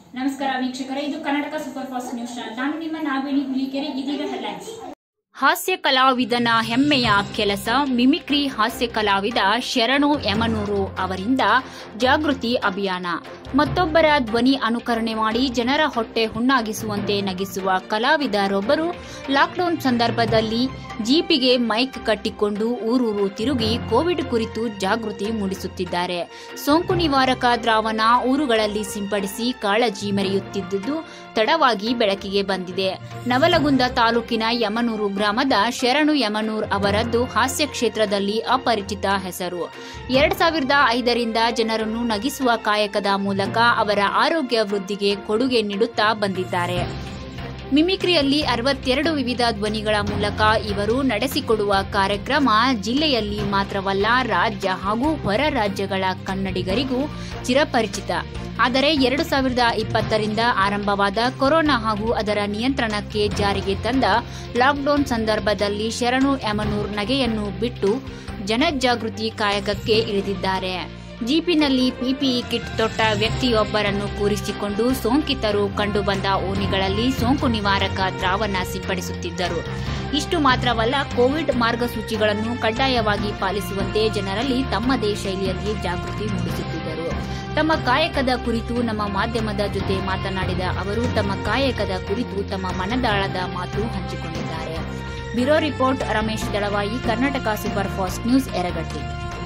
ನಮಸ್ಕಾರ ವೀಕ್ಷಕರೇ ಇದು Karnataka super fast news channel ನಾನು ನಿಮ್ಮ ನಾಗವೇಣಿ ಹುಲಿಕೆರೆ ಇದೀಗ ಹೆಡ್ಲೈನ್ಸ್ ಹಾಸ್ಯ ಕಲಾವಿದನ ಹೆಮ್ಮೆಯ ಕೆಲಸ ಮಿಮಿಕ್ರಿ ಹಾಸ್ಯ ಕಲಾವಿದ ಶರಣು ಯಮನೂರು ಅವರಿಂದ ಜಾಗೃತಿ ಅಭಿಯಾನ ಮತ್ತೊಬ್ಬರ ಧ್ವನಿ ಅನುಕರಣೆ ಮಾಡಿ ಜನರ ಹೊಟ್ಟೆ ಹುಣ್ಣಾಗಿಸುವಂತೆ ನಗಿಸುವ ಕಲಾವಿದರೊಬ್ಬರು ಲಾಕ್ಡೌನ್ ಸಂದರ್ಭದಲ್ಲಿ ಜೀಪಿಗೆ ಮೈಕ್ ಕಟ್ಟಿಕೊಂಡು ಊರೂರು ತಿರುಗಿ ಕೋವಿಡ್ ಕುರಿತು ಜಾಗೃತಿ ಮೂಡಿಸುತ್ತಿದ್ದಾರೆ ಸೋಂಕು ನಿವಾರಕ ದ್ರಾವಣ ಊರುಗಳಲ್ಲಿ ಸಿಂಪಡಿಸಿ ಕಾಳಜಿ ಮೆರೆಯುತ್ತಿದ್ದುದು ತಡವಾಗಿ ಬೆಳಕಿಗೆ ಬಂದಿದೆ ನವಲಗುಂದ ತಾಲೂಕಿನ ಯಮನೂರು ಗ್ರಾಮದ ಶರಣು ಯಮನೂರ್ ಅವರದ್ದು ಹಾಸ್ಯ ಕ್ಷೇತ್ರದಲ್ಲಿ ಅಪರಿಚಿತ ಹೆಸರು ಎರಡ್ ಸಾವಿರದ ಐದರಿಂದ ಜನರನ್ನು ನಗಿಸುವ ಕಾಯಕದ ಮೂಲಕ ಅವರ ಆರೋಗ್ಯ ವೃದ್ಧಿಗೆ ಕೊಡುಗೆ ನೀಡುತ್ತಾ ಬಂದಿದ್ದಾರೆ ಮಿಮಿಕ್ರಿಯಲ್ಲಿ ಅರವತ್ತೆರಡು ವಿವಿಧ ಧ್ವನಿಗಳ ಮೂಲಕ ಇವರು ನಡೆಸಿಕೊಡುವ ಕಾರ್ಯಕ್ರಮ ಜಿಲ್ಲೆಯಲ್ಲಿ ಮಾತ್ರವಲ್ಲ ರಾಜ್ಯ ಹಾಗೂ ಹೊರ ರಾಜ್ಯಗಳ ಕನ್ನಡಿಗರಿಗೂ ಚಿರಪರಿಚಿತ ಆದರೆ ಎರಡು ಸಾವಿರದ ಇಪ್ಪತ್ತರಿಂದ ಆರಂಭವಾದ ಕೊರೋನಾ ಹಾಗೂ ಅದರ ನಿಯಂತ್ರಣಕ್ಕೆ ಜಾರಿಗೆ ತಂದ ಲಾಕ್ಡೌನ್ ಸಂದರ್ಭದಲ್ಲಿ ಶರಣು ಯಮನೂರ್ ನಗೆಯನ್ನು ಬಿಟ್ಟು ಜನಜಾಗೃತಿ ಕಾಯಕಕ್ಕೆ ಇಳಿದಿದ್ದಾರೆ ಜೀಪಿನಲ್ಲಿ ಪಿಪಿಇ ಕಿಟ್ ತೊಟ್ಟ ವ್ಯಕ್ತಿಯೊಬ್ಬರನ್ನು ಕೂರಿಸಿಕೊಂಡು ಸೋಂಕಿತರು ಕಂಡುಬಂದ ಓಣಿಗಳಲ್ಲಿ ಸೋಂಕು ನಿವಾರಕ ದ್ರಾವಣ ಸಿಂಪಡಿಸುತ್ತಿದ್ದರು ಇಷ್ಟು ಮಾತ್ರವಲ್ಲ ಕೋವಿಡ್ ಮಾರ್ಗಸೂಚಿಗಳನ್ನು ಕಡ್ಡಾಯವಾಗಿ ಪಾಲಿಸುವಂತೆ ಜನರಲ್ಲಿ ತಮ್ಮದೇ ಶೈಲಿಯಲ್ಲಿ ಜಾಗೃತಿ ಮೂಡಿಸುತ್ತಿದ್ದರು ತಮ್ಮ ಕಾಯಕದ ಕುರಿತು ನಮ್ಮ ಮಾಧ್ಯಮದ ಜೊತೆ ಮಾತನಾಡಿದ ಅವರು ತಮ್ಮ ಕಾಯಕದ ಕುರಿತು ತಮ್ಮ ಮನದಾಳದ ಮಾತು ಹಂಚಿಕೊಂಡಿದ್ದಾರೆ bureau report Ramesh Dalavayi Karnataka super fast news ಎರಗಟ್ಟಿ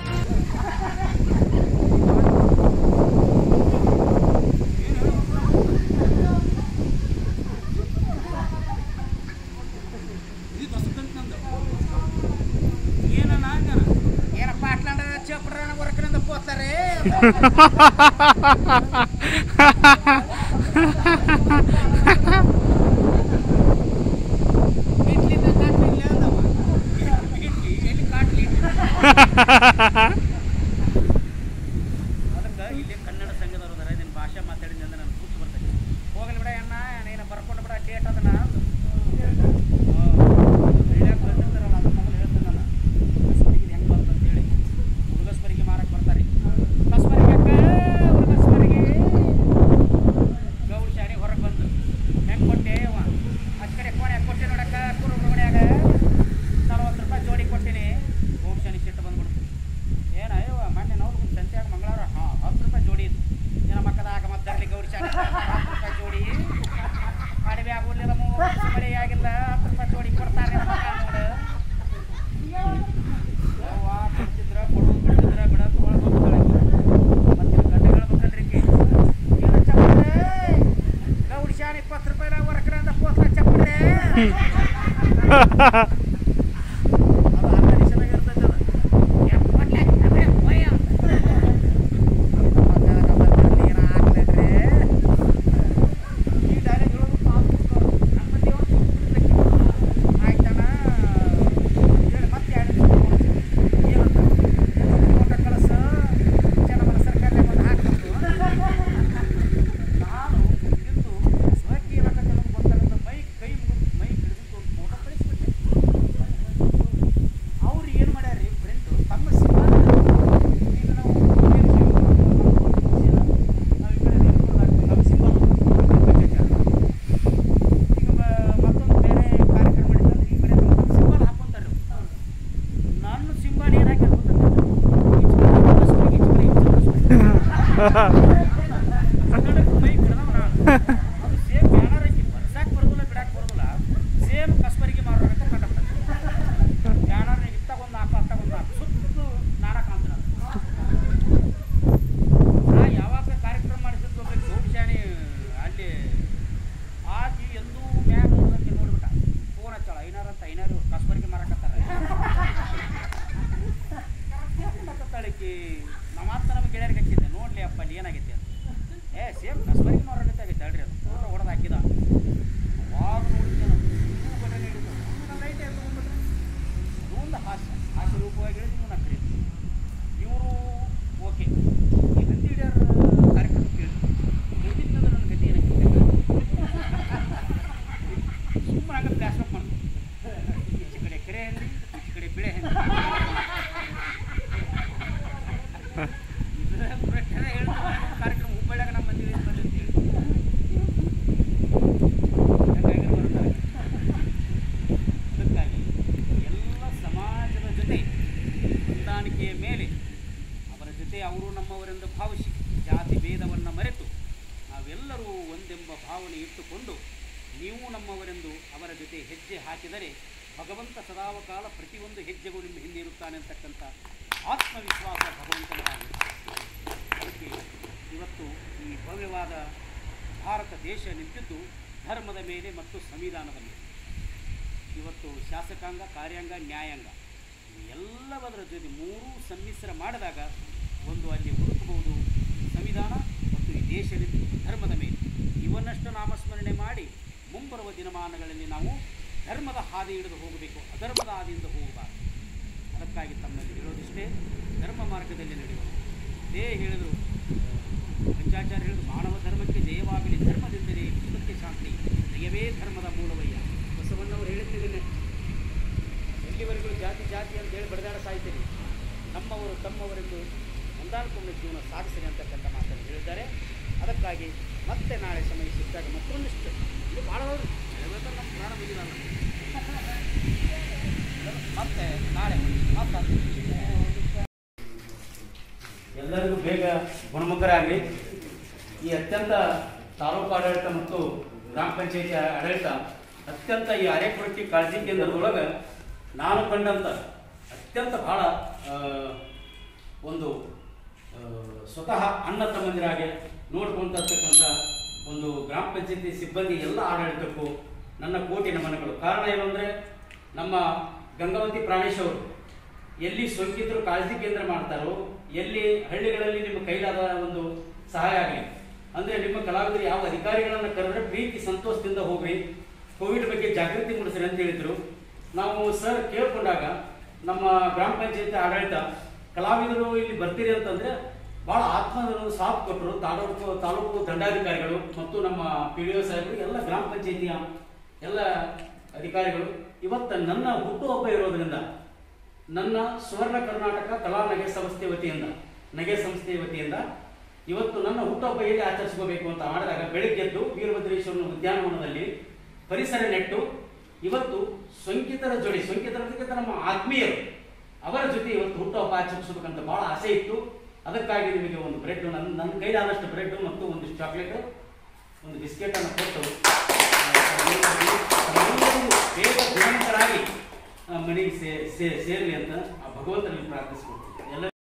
ಏನಪ್ಪ ಅಟ್ಲಾಂಡ ಚಪ್ರ ವರ್ಕನಿಂದ పోತಾರೆ ಇಡ್ಲಿಂದ ಕಾಟ್ಲಿ ಇಲ್ಲ ಅಂದವ. ಇಡ್ಲಿ ಎಲ್ಲಿ ಕಾಟ್ಲಿ ಅದಕ್ಕೆ ಇಲ್ಲಿ ಕನ್ನಡ ಸಂಘದವ್ರು ಅದಾರ ಇದನ್ನ ಭಾಷೆ ಮಾತಾಡಿದ ಅಂದ್ರೆ ನಾನು ಕೂತು ಬರ್ತೈತಿ ಹೋಗಲಿ ಬಿಡ ಅಣ್ಣ ನೀನು ಬರ್ಕೊಂಡು ಬಿಡ ಡೇಟ್ ಅದನ್ನ ಹಿಡಿಯಕ್ಕೆ ಬಂದಿರ್ತಾರಲ್ಲ ಅದ್ರ ಮೊದಲು ಹೇಳ್ತೀನಿ ನಾನು ಕಸ್ಬರಿಗೆ ಹೆಂಗೆ ಬಂತು ಅಂತೇಳಿ ಹುಡುಗಸ್ಬರಿಗೆ ಮಾರಕ್ಕೆ ಬರ್ತಾರೆ ಕಸ್ಬರಿಗೆ ಹುಡುಗಸ್ಬರಿಗೆ ಗೌಡ್ ಶಾಣಿ ಹೊರಗೆ ಬಂದು ಹೆಂಗೆ ಕೊಟ್ಟೆ ಅವ ಆ ಕಡೆ ಕೋಣೆ ಕೊಟ್ಟೆ ನೋಡಕ್ಕ ಕುರು ಮನ್ಯಾಗ ನಲವತ್ತು ರೂಪಾಯಿ ಜೋಡಿ ಕೊಟ್ಟಿನಿ ಗೌಡ್ ಶಾಣಿ ಸಿಟ್ಟು ಬಂದ್ಬಿಡ್ತು ಏನ ಅಯ್ಯವ ಮೊನ್ನೆ ನಾವು ಸಂತ್ಯಾಗ ಮಂಗಳವಾರ ಹಾಂ ಹತ್ತು ರೂಪಾಯಿ ಜೋಡಿ ಇತ್ತು ಜನ ಮಕ್ಕದಾಗ ಮದ್ದರ್ಲಿ ಗೌಡಿ ಶಾಣಿ ಹತ್ತು ರೂಪಾಯಿ ಜೋಡಿ ಅಡವಿ ಆಗುವುದಿಲ್ಲ ಮಳೆ ಆಗಿಲ್ಲ ಹತ್ತು ರೂಪಾಯಿ ಜೋಡಿ ಕೊಡ್ತಾರೆ ಅಂತ ನೋಡು ಅವ್ವ ಕೊಡ್ತಿದ್ರ ಕೊಡೋದು ಬಿಡ್ತಿದ್ರ ಬಿಡೋದು ಕೊಡೋದು ಮತ್ತೆ ಗಂಟೆ ಹೇಳ್ಬೇಕಲ್ರಿ ಈಕಿ. ಏನು ಚಪ್ಪಡೆ ಗೌಡಿ ಶಾಣಿ ಇಪ್ಪತ್ತು ರೂಪಾಯಿ ವರ್ಕರ ಅಂತ ಪೋಸ್ಲ ಚಪ್ಪಡೆ ಅದು ಅರ್ಧ ನಿಮಿಷದಾಗ ಇರ್ತೈತೆ ಅದು. ಏ, ಕೊಡ್ಲೆ, ಅದೇ, ಒಯ್ಯ. ಮತ್ತೆ ನಮ್ಮಲ್ಲಿ ಏನ್ ಆಗ್ಲೇನ್ರಿ? ಈ ಡೈಲಾಗ್ ಹೇಳೋದು ಪಾಪ ನಮ್ಮ ಮಂದಿ ಅವ್ರು ಸುಮ್ನಿರ್ಬೇಕು. ಆಯ್ತಣ್ಣ ಹೇಳಿ ಮತ್ತೆ ಎರಡು ನಿಮಿಷ ಏನಂತ ಫೋಟೋ ಕಳಿಸ ಜನಮನ ಸರ್ಕಾರದಾಗ ಒಂದು ಹಾಕ್ಬೇಕು ನಾನು ಇಂದು ಸ್ವಕೀಯ ಅನ್ನೋದು ಗೊತ್ತಾಗಲ್ಲ ಮೈ ಕೈ ಮುಗಿದು ಮೈ ಹಿಡಿದು ಒಂದು ಫೋಟೋ ಕಳಿಸ್ಬಿಟ್ಟೆ ಅವ್ರು ಏನು ಮಾಡ್ಯಾರಿ ಫ್ರೆಂಡು ತಮ್ಮ ಸಿನಿಮಾ ಈಗ ನಾವು ಏನು ಸಿನಿಮಾ ನಾವು ಈ ಕಡೆ ನೇರ್ಕೊಂಡು ನಮ್ಮ ಸಿನಿಮಾ ಈಗ ಮ- ಮತ್ತೊಂದು ಬೇರೆ ಕಾರ್ಯಕ್ರಮ ಮಾಡಿದ್ರೆ ಈ ಕಡೆ ನಮ್ಮ ಸಿಂಬಲ್ ಹಾಕೊಂತಾರೆ ನನ್ನ ಸಿಂಬಲ್ ಏನು ಹಾಕಿ ಮೈಕ್ ಹಿಡ್ದವ ನಾನು ಅದು ಸೇಮ್ ಬ್ಯಾನರ್ ಐತಿ ಬರ್ಸಾಕ್ ಬರೋದಿಲ್ಲ ಬಿಡಾಕ್ ಬರೋದಿಲ್ಲ ಸೇಮ್ ಕಸ್ಬರಿಗೆ ಮಾರೋದಕ್ಕೆ ಕಂಡಕ್ಟರ್ ಬ್ಯಾನರ್ ಇತ್ತಾಗ ಒಂದು ನಾಲ್ಕು ಅತ್ತಾಗ ಒಂದು ನಾಲ್ಕು ಸುತ್ತು ನಾಡ ಕಾಣ್ತೀನಿ ನಾ ಯಾವಾಗ ಕಾರ್ಯಕ್ರಮ ಮಾಡಿಸಿದ್ದು ಒಬ್ಬ ಗೌಡ್ ಶಾಣಿ ಅಲ್ಲಿ ಆಕಿ ಎಂದೂ ಮ್ಯಾಗ ನೋಡ್ದಂಗೆ ನೋಡ್ಬಿಟ್ಟ ಫೋನ್ ಹಚ್ಚಾಳ ಐನಾರು ಅಂತ ಐನಾರು ಕಸ್ಬರಿಗೆ ಮಾರಕತ್ತಾರ ಕತ್ತಾಳಿಕಿ ನಮ್ಮ ಮಾತ್ರ ನಮ್ಮ ಗೆಳೆಯರಿಗೆ ಹಚ್ಚಿದ್ದೆ ನೋಡ್ಲಿ ಅಪ್ಪ ಅಲ್ಲಿ ಏನಾಗೈತೆ ಅಂತ ಏ ಸೇಮ್ ಕಸ್ಬರಿಗೆ ಮಾರಕತ್ತೆ ಆಗೈತೆ ಅಲ್ರಿ ಅದು ಫೋಟೋ ಹೊಡೆದು ಹಾಕಿದ ಅವಾಗ ನೋಡಿದ್ದೆ ನಾನು ಇವು ಬಟ್ಟೆ ನೀಡಿದ್ದು ನನ್ನ ಲೈಟ್ ಎದ್ದು ಬಂದ್ಬಿಟ್ರೆ ಒಂದು ಹಾಸ್ಯ ಹಾಸ್ಯ ರೂಪವಾಗಿ ಹೇಳಿದ್ದು ಇವ್ನ ಕರೀತು ಇವರು ಓಕೆ ಈ ನಂದಿ ಹಿಡಿಯೋರ್ ಕಾರ್ಯಕ್ರಮ ಕೇಳಿ ಕೇಳಿದ್ನಂದ್ರೆ ನನ್ನ ಗತಿ ಏನಕ್ಕೆ ಸುಮ್ಮನೆ ಹಂಗೆ ಬ್ಯಾಸ್ಅಪ್ ಮಾಡ್ತು ಈಚೆ ಕಡೆ ಕೆರೆ ಹಂದಿ ಈಚೆ ಕಡೆ ಬಿಳೆ ಹಂದಿ ಇದು correct ಆಗಿ ಹೇಳ್ತಾರೆ. ಕಾರ್ಯಕ್ರಮ ಹುಬ್ಬಳ್ಳಿಯಾಗ ನಮ್ಮ ಮಂದಿ ಬಂದು ಅಂತೇಳಿ ಭಾವನೆ ಇಟ್ಟುಕೊಂಡು ನೀವು ನಮ್ಮವರೆಂದು ಅವರ ಜೊತೆ ಹೆಜ್ಜೆ ಹಾಕಿದರೆ ಭಗವಂತ ಸದಾವಕಾಲ ಪ್ರತಿಯೊಂದು ಹೆಜ್ಜೆಗೂ ನಿಮ್ಮ ಹಿಂದೆ ಇರುತ್ತಾನೆ ಅಂತಕ್ಕಂಥ ಆತ್ಮವಿಶ್ವಾಸ ಭಗವಂತನಾಗಿದೆ ಅದಕ್ಕೆ ಇವತ್ತು ಈ ಭವ್ಯವಾದ ಭಾರತ ದೇಶ ನಿಂತಿದ್ದು ಧರ್ಮದ ಮೇಲೆ ಮತ್ತು ಸಂವಿಧಾನದ ಮೇಲೆ ಇವತ್ತು ಶಾಸಕಾಂಗ ಕಾರ್ಯಾಂಗ ನ್ಯಾಯಾಂಗ ಎಲ್ಲವದರ ಜೊತೆ ಮೂರೂ ಸಮ್ಮಿಶ್ರ ಮಾಡಿದಾಗ ಒಂದು ಅಲ್ಲಿ ಹುಡುಕಬಹುದು ಸಂವಿಧಾನ ಮತ್ತು ಈ ದೇಶ ನಿಂತಿದ್ದು ಧರ್ಮದ ಮೇಲೆ ಇವನ್ನಷ್ಟು ನಾಮಸ್ಮರಣೆ ಮಾಡಿ ಮುಂಬರುವ ದಿನಮಾನಗಳಲ್ಲಿ ನಾವು ಧರ್ಮದ ಹಾದಿ ಹಿಡಿದು ಹೋಗಬೇಕು ಅಧರ್ಮದ ಹಾದಿಯಿಂದ ಹೋಗಬಾರದು ಅದಕ್ಕಾಗಿ ತಮ್ಮಲ್ಲಿ ಹೇಳೋದಿಷ್ಟೇ ಧರ್ಮ ಮಾರ್ಗದಲ್ಲಿ ನಡೆಯುವುದು ಇದೇ ಹೇಳಿದರು ಪಂಚಾಚಾರ್ಯ ಹೇಳಿದ್ರು ಮಾನವ ಧರ್ಮಕ್ಕೆ ಜಯವಾಗಲಿ ಧರ್ಮದಿಂದಲೇ ವಿಶ್ವಕ್ಕೆ ಶಾಂತಿ ದಯವೇ ಧರ್ಮದ ಮೂಲವಯ್ಯ ಬಸವಣ್ಣವರು ಹೇಳುತ್ತಿದ್ದೇನೆ ಎಲ್ಲಿವರೆಗೂ ಜಾತಿ ಜಾತಿ ಅಂತ ಹೇಳಿ ಬಡದಾಡ ಸಾಯ್ತೀರಿ ನಮ್ಮವರು ತಮ್ಮವರೆಂದು ಹೊಂದಾಣಿಕೊಂಡು ಜೀವನ ಸಾಗಿಸಿರಿ ಅಂತಕ್ಕಂಥ ಮಾತನ್ನು ಹೇಳಿದ್ದಾರೆ ಅದಕ್ಕಾಗಿ ಮತ್ತೆ ನಾಳೆ ಸಮಯ ಸಿಕ್ಕಾಗ ಮತ್ತೊಂದಿಷ್ಟು ಇದು ಭಾಳ ಹೇಳ್ಬೇಕಂದ್ರೆ ನಮ್ಮ ಪ್ರಾಣ ಮುಗಿದ ಮತ್ತೆ ನಾಳೆ ಮಾತಾಡ್ತೀನಿ ಎಲ್ಲರಿಗೂ ಬೇಗ ಗುಣಮುಖರಾಗಲಿ ಈ ಅತ್ಯಂತ ತಾಲೂಕು ಆಡಳಿತ ಮತ್ತು ಗ್ರಾಮ ಪಂಚಾಯತಿ ಆಡಳಿತ ಅತ್ಯಂತ ಈ ಅರೆಕೊರಟಿ ಕಾಳಜಿ ಕೇಂದ್ರದೊಳಗೆ ನಾನು ಕಂಡಂಥ ಅತ್ಯಂತ ಭಾಳ ಆ, ಒಂದು ಆ, ಸ್ವತಃ ಅಣ್ಣ ತಮ್ಮಂದಿರಾಗೆ ನೋಡ್ಕೊಂತಕ್ಕಂಥ ಒಂದು ಗ್ರಾಮ ಪಂಚಾಯತಿ ಸಿಬ್ಬಂದಿ ಎಲ್ಲ ಆಡಳಿತಕ್ಕೂ ನನ್ನ ಕೋಟಿ ನಮನಗಳು ಕಾರಣ ಏನು ಅಂದರೆ ನಮ್ಮ ಗಂಗಾವತಿ ಪ್ರಾಣೇಶ್ ಅವರು ಎಲ್ಲಿ ಸೋಂಕಿತರು ಕಾಳಜಿ ಕೇಂದ್ರ ಮಾಡ್ತಾರೋ ಎಲ್ಲಿ ಹಳ್ಳಿಗಳಲ್ಲಿ ನಿಮ್ಮ ಕೈಲಾದ ಒಂದು ಸಹಾಯ ಆಗಲಿ ಅಂದ್ರೆ ನಿಮ್ಮ ಕಲಾವಿದರು ಯಾವ ಅಧಿಕಾರಿಗಳನ್ನ ಕರೆದ್ರೆ ಪ್ರೀತಿ ಸಂತೋಷದಿಂದ ಹೋಗ್ರಿ ಕೋವಿಡ್ ಬಗ್ಗೆ ಜಾಗೃತಿ ಮೂಡಿಸ್ರಿ ಅಂತ ಹೇಳಿದ್ರು ನಾವು ಸರ್ ಕೇಳ್ಕೊಂಡಾಗ ನಮ್ಮ ಗ್ರಾಮ ಪಂಚಾಯತ್ ಆಡಳಿತ ಕಲಾವಿದರು ಇಲ್ಲಿ ಬರ್ತೀರಿ ಅಂತಂದ್ರೆ ಬಹಳ ಆತ್ಮವನ್ನು ಸಾಥ್ ಕೊಟ್ಟರು ತಾಲೂಕು ತಾಲೂಕು ದಂಡಾಧಿಕಾರಿಗಳು ಮತ್ತು ನಮ್ಮ ಪಿ ಡಿ ಒ ಸಾಹೇಬರು ಎಲ್ಲ ಗ್ರಾಮ ಪಂಚಾಯತಿಯ ಎಲ್ಲ ಅಧಿಕಾರಿಗಳು ಇವತ್ತು ನನ್ನ ಹುಟ್ಟುಹಬ್ಬ ಇರೋದ್ರಿಂದ ನನ್ನ ಸುವರ್ಣ ಕರ್ನಾಟಕ ಕಲಾ ನಗೆ ಸಂಸ್ಥೆ ವತಿಯಿಂದ ನಗೆ ಸಂಸ್ಥೆ ವತಿಯಿಂದ ಇವತ್ತು ನನ್ನ ಹುಟ್ಟುಹಬ್ಬ ಎಲ್ಲಿ ಆಚರಿಸ್ಕೋಬೇಕು ಅಂತ ಮಾಡಿದಾಗ ಬೆಳಿಗ್ಗೆದ್ದು ವೀರಭದ್ರೇಶ್ವರನ ಉದ್ಯಾನವನದಲ್ಲಿ ಪರಿಸರ ನೆಟ್ಟು ಇವತ್ತು ಸೋಂಕಿತರ ಜೋಡಿ ಸೋಂಕಿತರ ಜೊತೆ ನಮ್ಮ ಆತ್ಮೀಯರು ಅವರ ಜೊತೆ ಇವತ್ತು ಹುಟ್ಟುಹಬ್ಬ ಆಚರಿಸಬೇಕಂತ ಬಹಳ ಆಸೆ ಇತ್ತು ಅದಕ್ಕಾಗಿ ನಿಮಗೆ ಒಂದು ಬ್ರೆಡ್ ನನ್ನ ನನ್ನ ಕೈಲಾದಷ್ಟು ಬ್ರೆಡ್ ಮತ್ತು ಒಂದಿಷ್ಟು ಚಾಕ್ಲೇಟ್ ಒಂದು ಬಿಸ್ಕೆಟ್ ಅನ್ನು ಕೊಟ್ಟು ತಾವೆಲ್ಲರೂ ಬೇಗ ಗುಣಮುಖರಾಗಿ ಆ, ಮನೆಗೆ ಸೇ ಸೇ- ಸೇರಲಿ ಅಂತ ಆ ಭಗವಂತನಲ್ಲಿ ಪ್ರಾರ್ಥಿಸ್ಕೊಳ್ತೀನಿ ಎಲ್ಲ